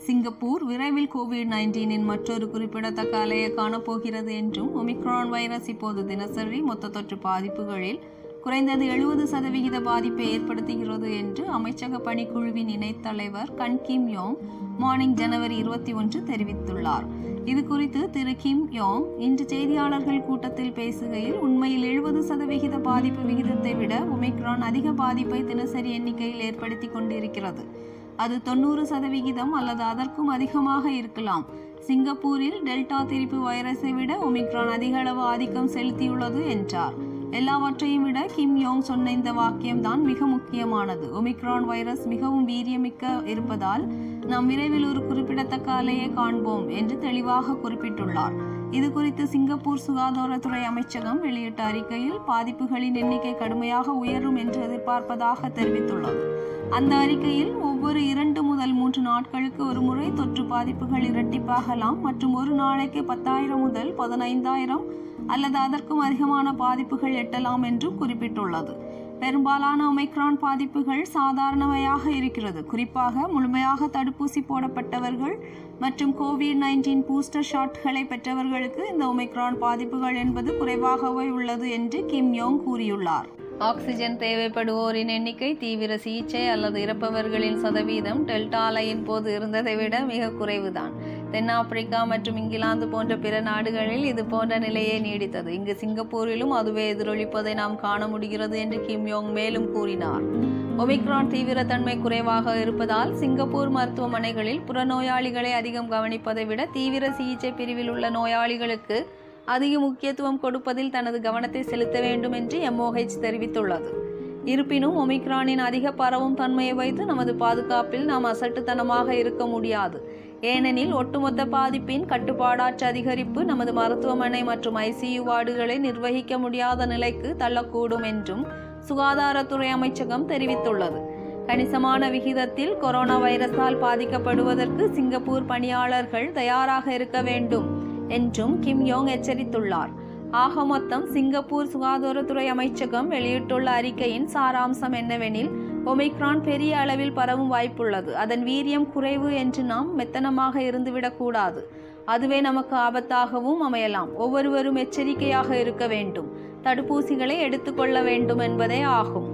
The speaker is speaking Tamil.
சிங்கப்பூர் விரைவில் கோவிட் நைன்டீனின் மற்றொரு குறிப்பிடத்தக்க அலையை காணப்போகிறது என்றும் ஒமிக்ரான் வைரஸ் இப்போது தினசரி மொத்த தொற்று பாதிப்புகளில் குறைந்தது எழுபது சதவிகித பாதிப்பை ஏற்படுத்துகிறது என்று அமைச்சக பணிக்குழுவின் இணைத்தலைவர் கன் கிம் யோங் மார்னிங் ஜனவரி இருபத்தி ஒன்று தெரிவித்துள்ளார் இது குறித்து திரு கிம் யோங் இன்று செய்தியாளர்கள் கூட்டத்தில் பேசுகையில் உண்மையில் எழுபது சதவிகித பாதிப்பு விகிதத்தை விட ஒமிக்ரான் அதிக பாதிப்பை தினசரி எண்ணிக்கையில் ஏற்படுத்தி கொண்டிருக்கிறது அது தொண்ணூறு சதவிகிதம் அல்லது அதற்கும் அதிகமாக இருக்கலாம் சிங்கப்பூரில் டெல்டா திரிப்பு வைரஸை விட ஒமிக்ரான் அதிக அளவு ஆதிக்கம் செலுத்தியுள்ளது என்றார் எல்லாவற்றையும் விட கிம் யோங் சொன்ன இந்த வாக்கியம்தான் மிக முக்கியமானது ஒமிக்ரான் வைரஸ் மிகவும் வீரியமிக்க இருப்பதால் நாம் விரைவில் ஒரு குறிப்பிடத்தக்க அலையை காண்போம் என்று தெளிவாக குறிப்பிட்டுள்ளார் இது குறித்து சிங்கப்பூர் சுகாதாரத்துறை அமைச்சகம் வெளியிட்ட அறிக்கையில் பாதிப்புகளின் எண்ணிக்கை கடுமையாக உயரும் என்று எதிர்பார்ப்பதாக தெரிவித்துள்ளது அந்த அறிக்கையில் ஒவ்வொரு இரண்டு முதல் மூன்று நாட்களுக்கு ஒரு முறை தொற்று பாதிப்புகள் இரட்டிப்பாகலாம் மற்றும் ஒரு நாளைக்கு பத்தாயிரம் முதல் பதினைந்தாயிரம் அல்லது அதற்கும் அதிகமான பாதிப்புகள் எட்டலாம் என்றும் குறிப்பிட்டுள்ளது பெரும்பாலான ஒமைக்ரான் பாதிப்புகள் சாதாரணவையாக இருக்கிறது குறிப்பாக முழுமையாக தடுப்பூசி போடப்பட்டவர்கள் மற்றும் கோவிட் நைன்டீன் பூஸ்டர் ஷாட்களை பெற்றவர்களுக்கு இந்த ஒமைக்ரான் பாதிப்புகள் என்பது குறைவாகவே உள்ளது என்று கிம் யோங் கூறியுள்ளார் ஆக்சிஜன் தேவைப்படுவோரின் எண்ணிக்கை தீவிர சிகிச்சை அல்லது இறப்பவர்களின் சதவீதம் டெல்டா அலையின் போது இருந்ததை விட மிக குறைவுதான் தென்னாப்பிரிக்கா மற்றும் இங்கிலாந்து போன்ற பிற நாடுகளில் இது போன்ற நிலையே நீடித்தது இங்கு சிங்கப்பூரிலும் அதுவே எதிரொலிப்பதை நாம் காண முடிகிறது என்று கிம் யோங் மேலும் கூறினார் ஒமிக்ரான் தீவிரத்தன்மை குறைவாக இருப்பதால் சிங்கப்பூர் மருத்துவமனைகளில் புறநோயாளிகளை அதிகம் கவனிப்பதை விட தீவிர சிகிச்சை பிரிவில் உள்ள நோயாளிகளுக்கு அதிக முக்கியத்துவம் கொடுப்பதில் தனது கவனத்தை செலுத்த வேண்டும் என்று எம்ஓஹெச் தெரிவித்துள்ளது இருப்பினும் ஒமிக்ரானின் அதிக பரவும் தன்மையை வைத்து நமது பாதுகாப்பில் நாம் அசட்டுத்தனமாக இருக்க முடியாது ஏனெனில் ஒட்டுமொத்த பாதிப்பின் கட்டுப்பாடாற்ற அதிகரிப்பு நமது மருத்துவமனை மற்றும் ஐசியு வார்டுகளை நிர்வகிக்க முடியாத நிலைக்கு தள்ளக்கூடும் என்றும் சுகாதாரத்துறை அமைச்சகம் தெரிவித்துள்ளது கணிசமான விகிதத்தில் கொரோனா வைரஸால் பாதிக்கப்படுவதற்கு சிங்கப்பூர் பணியாளர்கள் தயாராக இருக்க வேண்டும் என்றும் கிம் யோங் எச்சரித்துள்ளார் ஆக மொத்தம் சிங்கப்பூர் சுகாதாரத்துறை அமைச்சகம் வெளியிட்டுள்ள அறிக்கையின் சாராம்சம் என்னவெனில் ஒமிக்ரான் பெரிய அளவில் பரவும் வாய்ப்புள்ளது அதன் வீரியம் குறைவு என்று நாம் மெத்தனமாக இருந்துவிடக்கூடாது அதுவே நமக்கு ஆபத்தாகவும் அமையலாம் ஒவ்வொருவரும் எச்சரிக்கையாக இருக்க வேண்டும் தடுப்பூசிகளை எடுத்துக்கொள்ள வேண்டும் என்பதே ஆகும்